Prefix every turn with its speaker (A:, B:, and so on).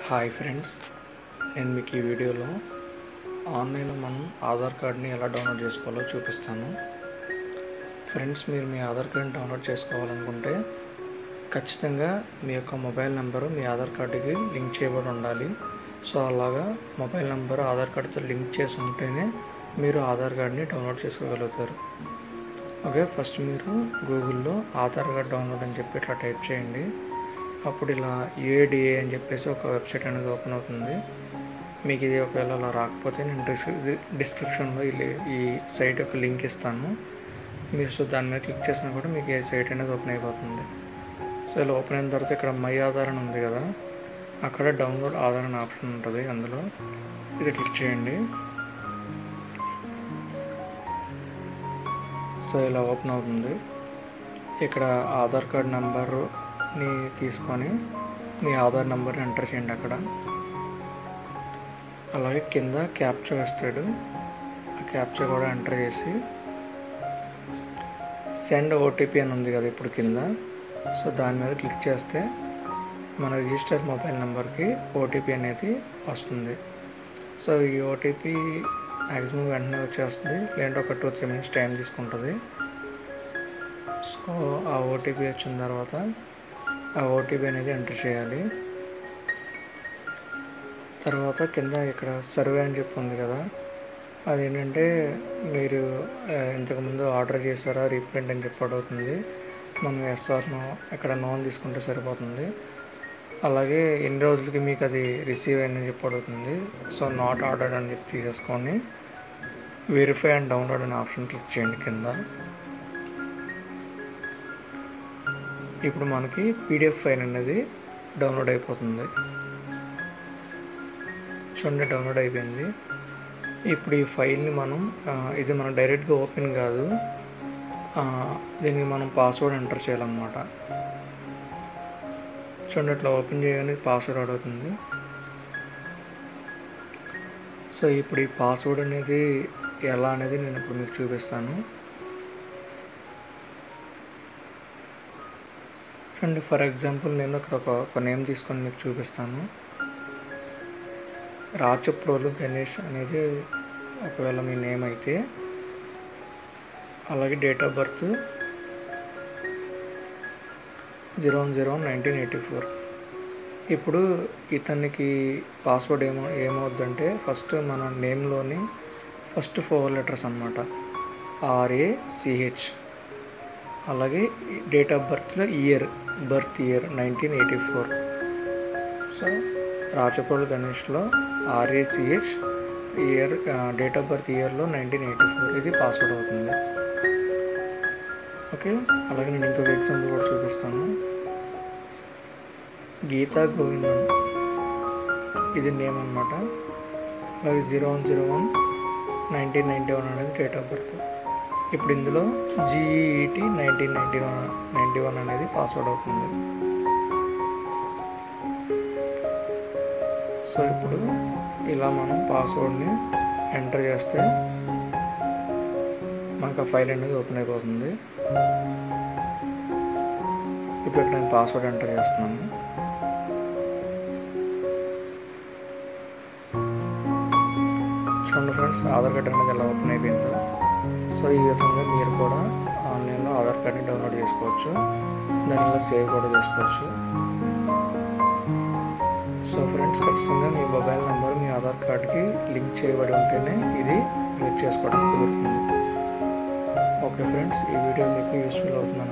A: hi friends నేను మీకు ఈ వీడియోలో ఆన్లైన్లో మనం ఆధార్ కార్డ్ని ఎలా డౌన్లోడ్ చేసుకోవాలో చూపిస్తాను ఫ్రెండ్స్ మీరు మీ ఆధార్ కార్డ్ని డౌన్లోడ్ చేసుకోవాలనుకుంటే ఖచ్చితంగా మీ యొక్క మొబైల్ నెంబరు మీ ఆధార్ కార్డుకి లింక్ చేయబడి ఉండాలి సో అలాగా మొబైల్ నెంబర్ ఆధార్ కార్డుతో లింక్ చేసి ఉంటేనే మీరు ఆధార్ కార్డ్ని డౌన్లోడ్ చేసుకోగలుగుతారు ఓకే ఫస్ట్ మీరు గూగుల్లో ఆధార్ కార్డ్ డౌన్లోడ్ అని చెప్పి ఇట్లా టైప్ చేయండి అప్పుడు ఇలా యూఏడిఏ అని చెప్పేసి ఒక వెబ్సైట్ అనేది ఓపెన్ అవుతుంది మీకు ఇది ఒకవేళ అలా రాకపోతే నేను డిస్క్రి డిస్క్రిప్షన్లో ఈ- ఈ సైట్ యొక్క లింక్ ఇస్తాను మీరు సో దాని మీద క్లిక్ చేసినా కూడా మీకు ఈ సైట్ అనేది ఓపెన్ అయిపోతుంది సో ఇలా ఓపెన్ అయిన తర్వాత ఇక్కడ మై ఆధార్ అని ఉంది కదా అక్కడ డౌన్లోడ్ ఆధార్ అనే ఆప్షన్ ఉంటుంది అందులో ఇది క్లిక్ చేయండి సో ఇలా ఓపెన్ అవుతుంది ఇక్కడ ఆధార్ కార్డ్ నెంబర్ని తీసుకొని మీ ఆధార్ నెంబర్ని ఎంటర్ చేయండి అక్కడ అలాగే కింద క్యాప్చా వేస్తాడు ఆ క్యాప్చా కూడా ఎంటర్ చేసి సెండ్ ఓటీపీ అని ఉంది కదా ఇప్పుడు కింద సో దాని మీద క్లిక్ చేస్తే మన రిజిస్టర్ మొబైల్ నెంబర్కి ఓటీపీ అనేది వస్తుంది సో ఈ ఓటీపీ మ్యాక్సిమం వెంటనే వచ్చేస్తుంది లేదంటే ఒక టూ త్రీ మినిట్స్ టైం తీసుకుంటుంది సో ఆ ఓటీపీ వచ్చిన తర్వాత ఆ ఓటీపీ అనేది ఎంటర్ చేయాలి తర్వాత కింద ఇక్కడ సర్వే అని చెప్పి ఉంది కదా అదేంటంటే మీరు ఆ, ఇంతకుముందు ఆర్డర్ చేశారా రీప్రింట్ అని చెప్పి అడుగుతుంది మనం ఎస్ఆర్ నో ఇక్కడ నోన్ తీసుకుంటే సరిపోతుంది అలాగే ఎన్ని రోజులకి మీకు అది రిసీవ్ అయిందని చెప్పి అడుగుతుంది సో నాట్ ఆర్డర్డ్ అని చెప్పి తీసేసుకొని వెరిఫై అండ్ డౌన్లోడ్ అనే ఆప్షన్ క్లిక్ చేయండి కింద ఇప్పుడు మనకి పీడిఎఫ్ ఫైల్ అనేది డౌన్లోడ్ అయిపోతుంది చూడండి డౌన్లోడ్ అయిపోయింది ఇప్పుడు ఈ ఫైల్ని మనం ఆ, ఇది మనం డైరెక్ట్గా ఓపెన్ కాదు ఆ, దీనికి మనం పాస్వర్డ్ ఎంటర్ చేయాలన్నమాట చూడండి ఇట్లా ఓపెన్ చేయగానే పాస్వర్డ్ అడుగుతుంది సో ఇప్పుడు ఈ పాస్వర్డ్ అనేది ఎలా అనేది నేను ఇప్పుడు మీకు చూపిస్తాను చూడండి ఫర్ ఎగ్జాంపుల్ నేను ఇక్కడ ఒక ఒక నేమ్ తీసుకొని మీకు చూపిస్తాను రాచప్రోలు గణేష్ అనేది ఒకవేళ మీ నేమ్ అయితే అలాగే date of birth zero one zero one nineteen eighty four ఇప్పుడు ఇతనికి పాస్వర్డ్ ఏమో ఏమవుద్దంటే ఫస్ట్ మన నేమ్లోని ఫస్ట్ ఫోర్ లెటర్స్ అనమాట ఆర్ఏసిహెచ్ అలాగే డేట్ ఆఫ్ బర్త్లో year birth year nineteen eighty four so Rachapalli గణేష్లో R A C H year date of birth ఇయర్లో నైన్టీన్ ఎయిటీ ఫోర్ ఇది పాస్వర్డ్ అవుతుంది ఓకే అలాగే నేను ఇంకొక ఎగ్జాంపుల్ కూడా చూపిస్తాను గీతా గోవిందం ఇది నేమ్ అనమాట అలాగే zero one zero one nineteen ninety one అనేది డేట్ ఆఫ్ బర్త్ ఇప్పుడు ఇందులో G E T nineteen ninety one ninety one అనేది పాస్వర్డ్ అవుతుంది సో ఇప్పుడు ఇలా మనం పాస్వర్డ్ని ఎంటర్ చేస్తే మనకు ఆ ఫైల్ అనేది ఓపెన్ అయిపోతుంది ఇప్పుడు ఇక్కడ నేను పాస్వర్డ్ ఎంటర్ చేస్తున్నాను చూడండి ఫ్రెండ్స్ ఆధార్ కార్డ్ అనేది ఎలా ఓపెన్ అయిపోయిందో సో ఈ విధంగా మీరు కూడా ఆన్లైన్లో ఆధార్ కార్డ్ని డౌన్లోడ్ చేసుకోవచ్చు దానివల్ల సేవ్ కూడా చేసుకోవచ్చు సో ఫ్రెండ్స్ ఖచ్చితంగా మీ మొబైల్ నెంబర్ మీ ఆధార్ కార్డ్కి లింక్ చేయబడి ఉంటేనే ఇది క్లిక్ చేసుకోవడం కుదురుతుంది ఓకే ఫ్రెండ్స్ ఈ వీడియో మీకు యూస్ఫుల్ అవుతుందని